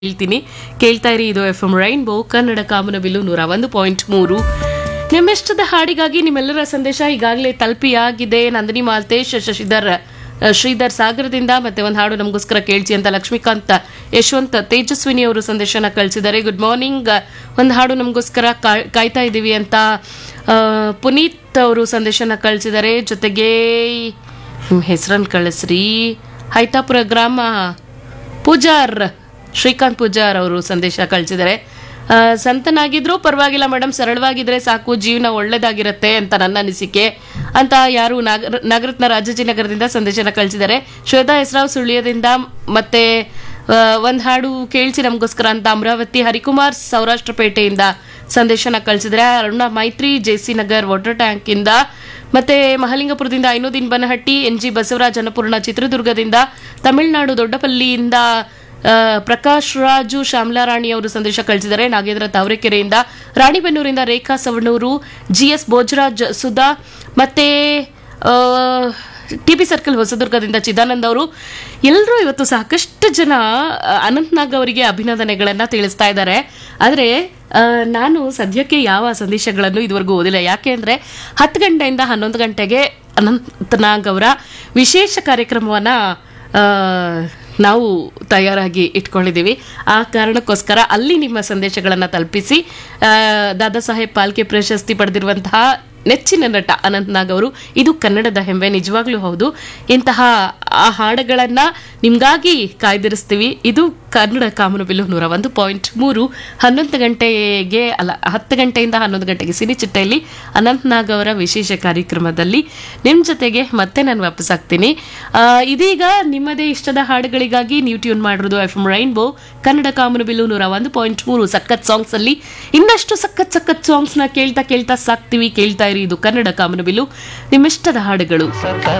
ಹೇಳ್ತೀನಿ ಕೇಳ್ತಾ ಇರಿ ಇದು ಎಫ್ ಎಂ ರೈನ್ಬೋ ಕನ್ನಡ ಕಾಮನಬಿಲ್ಲು ನೂರ ಒಂದು ಪಾಯಿಂಟ್ ಮೂರು ನಿಮ್ಮಿಷ್ಟದ ಹಾಡಿಗಾಗಿ ನಿಮ್ಮೆಲ್ಲರ ಸಂದೇಶ ಈಗಾಗಲೇ ತಲುಪಿಯಾಗಿದೆ ನಂದಿನಿ ಮಾಲ್ತೇಶ್ ಶಶಿಧರ್ ಆ, ಶ್ರೀಧರ್ ಸಾಗರದಿಂದ ಮತ್ತೆ ಒಂದು ಹಾಡು ನಮಗೋಸ್ಕರ ಕೇಳಿಸಿ ಅಂತ ಲಕ್ಷ್ಮೀಕಾಂತ್ ಯಶವಂತ್ ತೇಜಸ್ವಿನಿ ಅವರು ಸಂದೇಶನ ಕಳಿಸಿದ್ದಾರೆ ಗುಡ್ ಮಾರ್ನಿಂಗ್ ಒಂದು ಹಾಡು ನಮಗೋಸ್ಕರ ಕಾ- ಕಾಯ್ತಾ ಇದ್ದೀವಿ ಅಂತ ಆ, ಪುನೀತ್ ಅವರು ಸಂದೇಶನ ಕಳಿಸಿದ್ದಾರೆ ಜೊತೆಗೆ ನಿಮ್ಮ ಹೆಸರನ್ನು ಕಳಿಸ್ರಿ ಹೈತಾಪುರ ಗ್ರಾಮ ಪೂಜಾರ್ ಶ್ರೀಕಾಂತ್ ಪೂಜಾರ್ ಅವರು ಸಂದೇಶ ಕಳಿಸಿದ್ದಾರೆ ಆ, ಸಂತನಾಗಿದ್ರು ಪರವಾಗಿಲ್ಲ ಮೇಡಮ್ ಸರಳವಾಗಿದ್ರೆ ಸಾಕು ಜೀವನ ಒಳ್ಳೇದಾಗಿರುತ್ತೆ ಅಂತ ನನ್ನ ಅನಿಸಿಕೆ ಅಂತ ಯಾರು ನಾಗರ ನಾಗರತ್ನ ರಾಜಾಜಿನಗರದಿಂದ ಸಂದೇಶನ ಕಳಿಸಿದ್ದಾರೆ ಶ್ವೇತಾ ಹೆಸರಾವ್ ಸುಳ್ಯದಿಂದ ಮತ್ತೆ ಒಂದು ಹಾಡು ಕೇಳಿಸಿ ನಮಗೋಸ್ಕರ ಅಂತ ಅಮರಾವತಿ ಹರಿಕುಮಾರ್ ಸೌರಾಷ್ಟ್ರಪೇಟೆಯಿಂದ ಸಂದೇಶನ ಕಳಿಸಿದ್ರೆ Aruna Maitri J C Nagar water tank ಇಂದ ಮತ್ತೆ ಮಹಲಿಂಗಪುರದಿಂದ ಐನೋದಿನ್ ಬನಹಟ್ಟಿ ಎನ್ ಜಿ ಬಸವರಾಜ್ ಅನ್ನಪೂರ್ಣ ಚಿತ್ರದುರ್ಗದಿಂದ ತಮಿಳುನಾಡು ದೊಡ್ಡಪಲ್ಲಿಯಿಂದ ಆ, ಪ್ರಕಾಶ್ ರಾಜು ಶ್ಯಾಮಲಾರಾಣಿ ಅವರು ಸಂದೇಶ ಕಳಿಸಿದ್ದಾರೆ ನಾಗೇಂದ್ರ ತಾವರೆಕೆರೆಯಿಂದ ರಾಣಿಬೆನ್ನೂರಿಂದ ರೇಖಾ ಸವಣೂರು ಜಿ ಎಸ್ ಭೋಜರಾಜ್ ಸುಧಾ ಮತ್ತೆ ಟಿ ಪಿ ಸರ್ಕಲ್ ಹೊಸದುರ್ಗದಿಂದ ಚಿದಾನಂದ್ ಅವರು ಎಲ್ಲರೂ ಇವತ್ತು ಸಾಕಷ್ಟು ಜನ ಆ, ಅನಂತ್ನಾಗ್ ಅವರಿಗೆ ಅಭಿನಂದನೆಗಳನ್ನು ತಿಳಿಸ್ತಾ ಇದ್ದಾರೆ ಆದರೆ ಆ, ನಾನು ಸದ್ಯಕ್ಕೆ ಯಾವ ಸಂದೇಶಗಳನ್ನು ಇದುವರೆಗೂ ಓದಿಲ್ಲ ಯಾಕೆ ಅಂದರೆ ಹತ್ತು ಗಂಟೆಯಿಂದ ಹನ್ನೊಂದು ಗಂಟೆಗೆ ಅನಂತನಾಗ್ ಅವರ ವಿಶೇಷ ಕಾರ್ಯಕ್ರಮವನ್ನು ನಾವು ತಯಾರಾಗಿ ಇಟ್ಕೊಂಡಿದ್ದೀವಿ ಆ ಕಾರಣಕ್ಕೋಸ್ಕರ ಅಲ್ಲಿ ನಿಮ್ಮ ಸಂದೇಶಗಳನ್ನು ತಲುಪಿಸಿ ಆ, ದಾದಾ ಸಾಹೇಬ್ ಪಾಲ್ಕೆ ಪ್ರಶಸ್ತಿ ಪಡೆದಿರುವಂತಹ ನೆಚ್ಚಿನ ನಟ ಅನಂತ್ನಾಗ್ ಅವರು ಇದು ಕನ್ನಡದ ಹೆಮ್ಮೆ ನಿಜವಾಗ್ಲೂ ಹೌದು ಇಂತಹ ಆ ಹಾಡುಗಳನ್ನು ನಿಮಗಾಗಿ ಕಾಯ್ದಿರಿಸ್ತೀವಿ ಇದು ಕನ್ನಡ ಕಾಮನಬಿಲ್ಲು ನೂರ ಒಂದು ಪಾಯಿಂಟ್ ಮೂರು ಹನ್ನೊಂದು ಗಂಟೆಗೆ ಅಲ್ಲ ಹತ್ತು ಗಂಟೆಯಿಂದ ಹನ್ನೊಂದು ಗಂಟೆಗೆ ಸಿನಿ ಚಿಟ್ಟೆಯಲ್ಲಿ ಅನಂತ್ನಾಗ್ ಅವರ ವಿಶೇಷ ಕಾರ್ಯಕ್ರಮದಲ್ಲಿ ನಿಮ್ಮ ಜೊತೆಗೆ ಮತ್ತೆ ನಾನು ವಾಪಸ್ ಆಗ್ತೀನಿ ಆ, ಇದೀಗ ನಿಮ್ಮದೇ ಇಷ್ಟದ ಹಾಡುಗಳಿಗಾಗಿ ನೀವು ಟ್ಯೂನ್ ಮಾಡಿರೋದು ಎಫ್ ಎಂ ರೈನ್ಬೋ ಕನ್ನಡ ಕಾಮನಬಿಲ್ಲು ನೂರ ಒಂದು ಪಾಯಿಂಟ್ ಮೂರು ಸಖತ್ ಸಾಂಗ್ಸ್ ಅಲ್ಲಿ ಇನ್ನಷ್ಟು ಸಖತ್ ಸಖತ್ ಸಾಂಗ್ಸ್ನ ಕೇಳ್ತಾ ಕೇಳ್ತಾ ಸಾಕ್ತಿವಿ ಕೇಳ್ತಾ ಇರಿ ಇದು ಕನ್ನಡ ಕಾಮನಬಿಲ್ಲು ನಿಮ್ಮಿಷ್ಟದ ಹಾಡುಗಳು ಸಕಲ